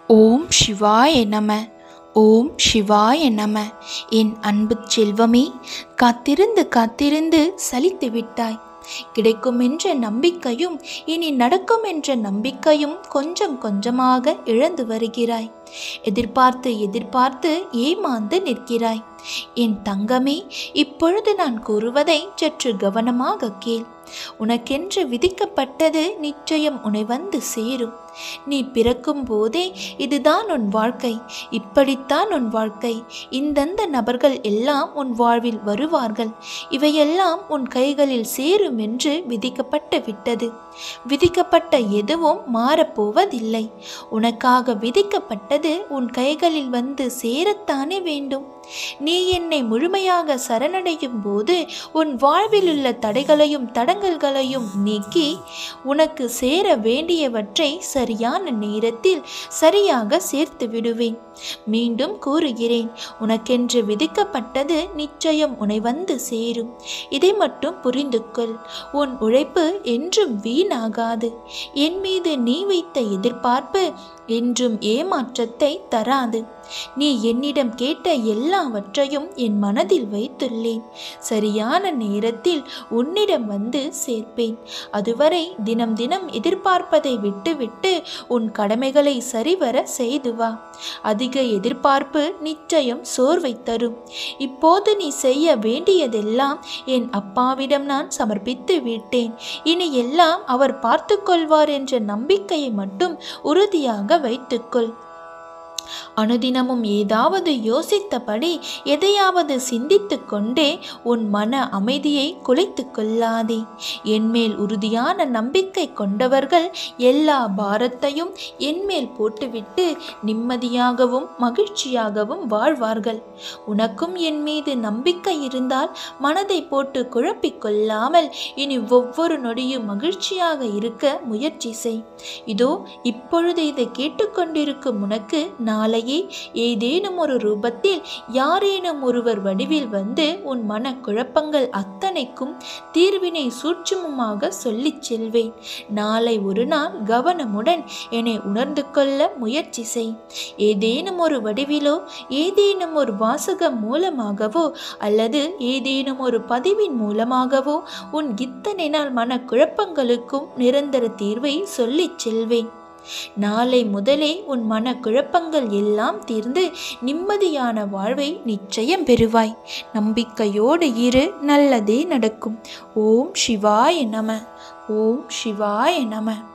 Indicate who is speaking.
Speaker 1: ஓம் சிவாய நம ஓம் சிவாய நம என் அன்பு செல்வமே காத்திருந்து காத்திருந்து சலித்து விட்டாய் கிடைக்கும் என்ற நம்பிக்கையும் இனி நடக்கும் என்ற நம்பிக்கையும் கொஞ்சம் கொஞ்சமாக இழந்து வருகிறாய் எதிர்பார்த்து எதிர்பார்த்து ஏமாந்து நிற்கிறாய் என் தங்கமே இப்பொழுது நான் கூறுவதை சற்று கவனமாக கேள் உனக்கென்று விதிக்கப்பட்டது நிச்சயம் உன்னை வந்து சேரும் நீ பிறக்கும் போதே இதுதான் உன் வாழ்க்கை இப்படித்தான் உன் வாழ்க்கை இந்தந்த நபர்கள் எல்லாம் உன் வாழ்வில் வருவார்கள் இவையெல்லாம் உன் கைகளில் சேரும் என்று விதிக்கப்பட்டு விட்டது விதிக்கப்பட்ட எதுவும் மாறப்போவதில்லை உனக்காக விதிக்கப்பட்டது உன் கைகளில் வந்து சேரத்தானே வேண்டும் நீ என்னை முழுமையாக சரணடையும் போது உன் வாழ்வில் உள்ள தடைகளையும் தடங்கல்களையும் நீக்கி உனக்கு சேர வேண்டியவற்றை சரியான நேரத்தில் சரியாக சேர்த்து விடுவேன் மீண்டும் கூறுகிறேன் உனக்கென்று விதிக்கப்பட்டது நிச்சயம் உன்னை வந்து சேரும் இதை மட்டும் புரிந்து கொள் உன் உழைப்பு என்றும் வீணாகாது என் மீது நீ வைத்த எதிர்பார்ப்பு என்றும் ஏமாற்றத்தை தராது நீ என்னிடம் கேட்ட எல்லாவற்றையும் என் மனதில் வைத்துள்ளேன் சரியான நேரத்தில் உன்னிடம் வந்து சேர்ப்பேன் அதுவரை தினம் தினம் எதிர்பார்ப்பதை விட்டுவிட்டு உன் கடமைகளை சரிவர செய்து வா அதிக எதிர்பார்ப்பு நிச்சயம் சோர்வை தரும் இப்போது நீ செய்ய வேண்டியதெல்லாம் என் அப்பாவிடம் நான் சமர்ப்பித்து விட்டேன் இனி எல்லாம் அவர் பார்த்து கொள்வார் என்ற நம்பிக்கையை மட்டும் உறுதியாக வைத்துக்கொள் அனுதினமும் ஏதாவது யோசித்தபடி எதையாவது சிந்தித்து கொண்டே உன் மன அமைதியை குலைத்து கொள்ளாதே என்மேல் உறுதியான நம்பிக்கை கொண்டவர்கள் எல்லா பாரத்தையும் என்மேல் போட்டுவிட்டு நிம்மதியாகவும் மகிழ்ச்சியாகவும் வாழ்வார்கள் உனக்கும் என் மீது நம்பிக்கை இருந்தால் மனதை போட்டு குழப்பிக் கொள்ளாமல் இனி ஒவ்வொரு நொடியும் மகிழ்ச்சியாக இருக்க முயற்சி செய் இதோ இப்பொழுது இதை கேட்டுக்கொண்டிருக்கும் உனக்கு நாளையே ஏதேனும் ஒரு ரூபத்தில் யாரேனும் ஒருவர் வடிவில் வந்து உன் மன குழப்பங்கள் அத்தனைக்கும் தீர்வினை சூட்சுமமாக சொல்லிச் செல்வேன் நாளை ஒரு நாள் கவனமுடன் என்னை உணர்ந்து கொள்ள முயற்சி செய் ஏதேனும் ஒரு வடிவிலோ ஏதேனும் ஒரு வாசகம் மூலமாகவோ அல்லது ஏதேனும் ஒரு பதிவின் மூலமாகவோ உன் இத்தனை நாள் மன குழப்பங்களுக்கும் நிரந்தர தீர்வை சொல்லிச் செல்வேன் நாளை முதலே உன் மன குழப்பங்கள் எல்லாம் தீர்ந்து நிம்மதியான வாழ்வை நிச்சயம் பெறுவாய் நம்பிக்கையோடு இரு நல்லதே நடக்கும் ஓம் சிவாய நம ஓம் சிவாய நம